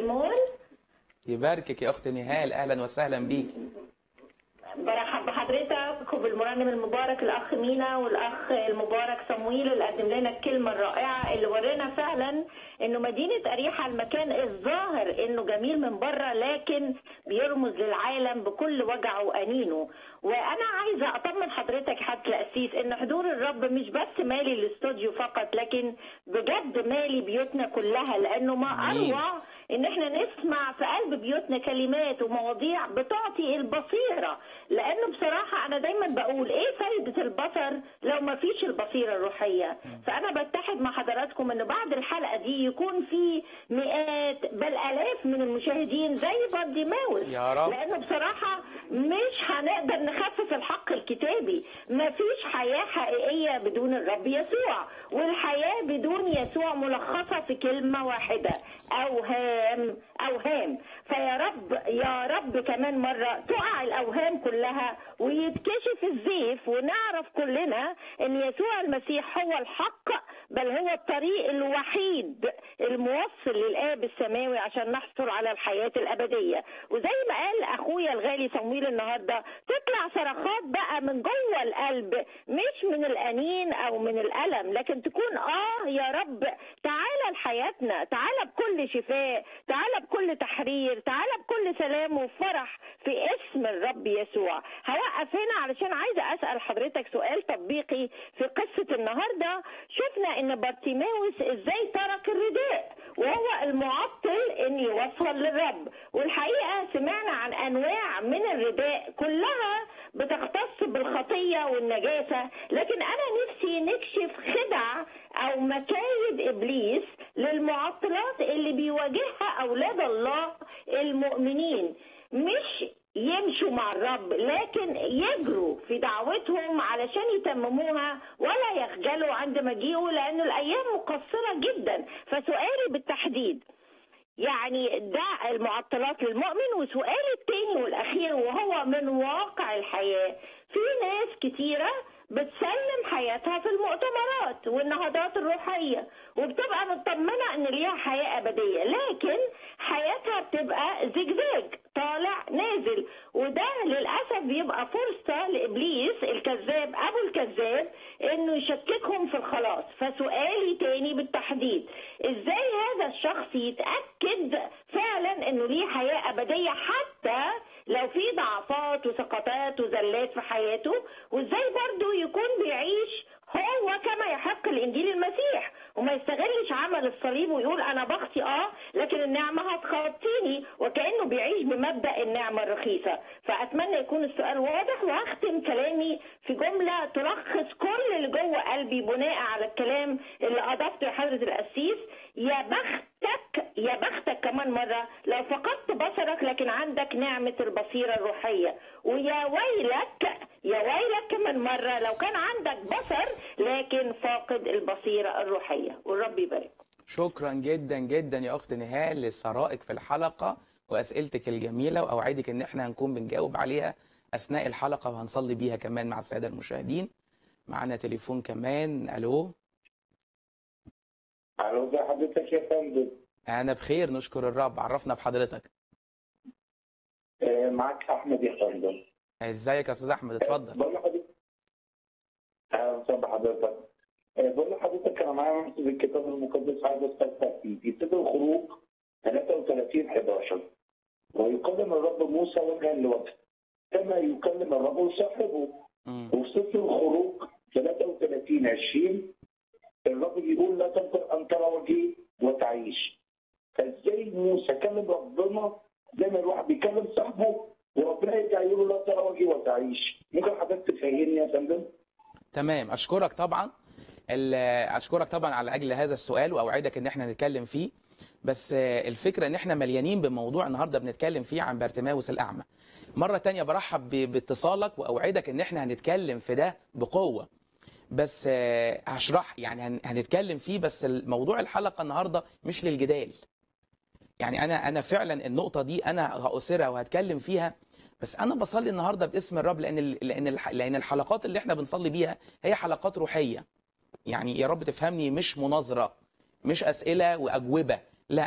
فيلمون يباركك يا اخت نهال اهلا وسهلا بيك برحب بحضرتك وبالمرنم المبارك الاخ مينا والاخ المبارك صمويل اللي قدم لنا الكلمه الرائعه اللي ورينا فعلا انه مدينه اريحا المكان الظاهر انه جميل من بره لكن بيرمز للعالم بكل وجعه وانينه وانا عايزه اطمن حضرتك حتى الاسيس ان حضور الرب مش بس مالي الاستوديو فقط لكن بجد مالي بيوتنا كلها لانه ما آمين. اروع ان احنا نسمع في قلب بيوتنا كلمات ومواضيع بتعطي البصيره لانه بصراحه انا دايما بقول ايه فايده البصر لو ما فيش البصيره الروحيه فانا بتحد مع حضراتكم ان بعد الحلقه دي يكون في مئات بل الاف من المشاهدين زي برديماوس يا رب. لانه بصراحه مش هنقدر نخفف الحق الكتابي مفيش حياه حقيقيه بدون الرب يسوع والحياه بدون يسوع ملخصه في كلمه واحده اوهام اوهام فيا رب يا رب كمان مره تقع الاوهام كلها ويتكشف الزيف ونعرف كلنا ان يسوع المسيح هو الحق بل هو الطريق الوحيد الموصل للاب السماوي عشان نحصل على الحياه الابديه وزي ما قال اخويا الغالي صمويل النهارده تطلع صرخات بقى من جوه القلب مش من الانين او من الالم لكن تكون اه يا رب تعالى لحياتنا تعالى بكل شفاء تعالى بكل تحرير تعالى بكل سلام وفرح في اسم الرب يسوع هوقف هنا علشان عايزه اسال حضرتك سؤال تطبيقي في قصه النهارده شفنا ان بارتيماوس ازاي ترك الرداء وهو المعطل ان يوصل للرب والحقيقه سمعنا عن انواع من الرداء كلها بتختص بالخطيه والنجاسه لكن انا نفسي نكشف خدع او مكايد ابليس للمعطلات اللي بيواجهها اولاد الله المؤمنين مش يمشوا مع الرب لكن يجروا في دعوتهم علشان يتمموها ولا يخجلوا عند مجيئه لأن الأيام مقصرة جدا فسؤالي بالتحديد يعني ده المعطلات للمؤمن وسؤالي التاني والأخير وهو من واقع الحياة في ناس كتيرة بتسلم حياتها في المؤتمرات والنهضات الروحية وبتبقى مطمنة ان ليها حياة ابدية لكن حياتها بتبقى زجزاج طالع نازل وده للأسف بيبقى فرصة لإبليس الكذاب أبو الكذاب إنه يشككهم في الخلاص فسؤالي تاني بالتحديد إزاي هذا الشخص يتأكد فعلا إنه ليه حياة أبدية حتى لو في ضعفات وسقطات وزلات في حياته وإزاي برضه يكون بيعيش هو كما يحق الانجيل المسيح وما يستغلش عمل الصليب ويقول انا بخطي اه لكن النعمه هتخطيني وكانه بيعيش بمبدا النعمه الرخيصه فاتمنى يكون السؤال واضح وهختم كلامي في جمله تلخص كل اللي جوه قلبي بناء على الكلام اللي اضفته لحضره القسيس يا بختك يا بختك كمان مره لو فقدت بصرك لكن عندك نعمه البصيره الروحيه ويا ويلك يا ويلك كمان مرة لو كان عندك بصر لكن فاقد البصيرة الروحية والرب يبارك شكرا جدا جدا يا اخت نهال لثرائك في الحلقه واسئلتك الجميله واوعدك ان احنا هنكون بنجاوب عليها اثناء الحلقه وهنصلي بيها كمان مع الساده المشاهدين معانا تليفون كمان الو الو ازي حضرتك يا فندم انا بخير نشكر الرب عرفنا بحضرتك آه، معاك احمد يا فندم ازيك يا استاذ احمد اتفضل بقول لحضرتك اهلا وسهلا بحضرتك آه، بقول لحضرتك انا معايا نص الكتاب المقدس عايز استفسر فيه في سفر الخروج 33 11 ويكلم الرب موسى وجها لوجه كما يكلم الرب صاحبه مم. وفي سفر الخروج 33 20 الرب يقول لا تقدر ان ترى وجهي وتعيش فازاي موسى كلم ربنا زي ما الواحد بيكلم صاحبه وربنا يرجع يقول له لا ترى وجهي وتعيش ممكن حضرتك تفهمني يا فندم؟ تمام اشكرك طبعا ال- اشكرك طبعا على اجل هذا السؤال واوعدك ان احنا نتكلم فيه بس آه، الفكره ان احنا مليانين بموضوع النهارده بنتكلم فيه عن بارتماوس الاعمى مره تانية برحب ب- باتصالك واوعدك ان احنا هنتكلم في ده بقوه بس آه، هشرح يعني هن- هنتكلم فيه بس الموضوع الحلقه النهارده مش للجدال يعني انا انا فعلا النقطه دي انا هاثرها وهتكلم فيها بس انا بصلي النهارده باسم الرب لان ال- لان الح- لان الحلقات اللي احنا بنصلي بيها هي حلقات روحيه يعني يا رب تفهمني مش مناظره مش اسئله واجوبه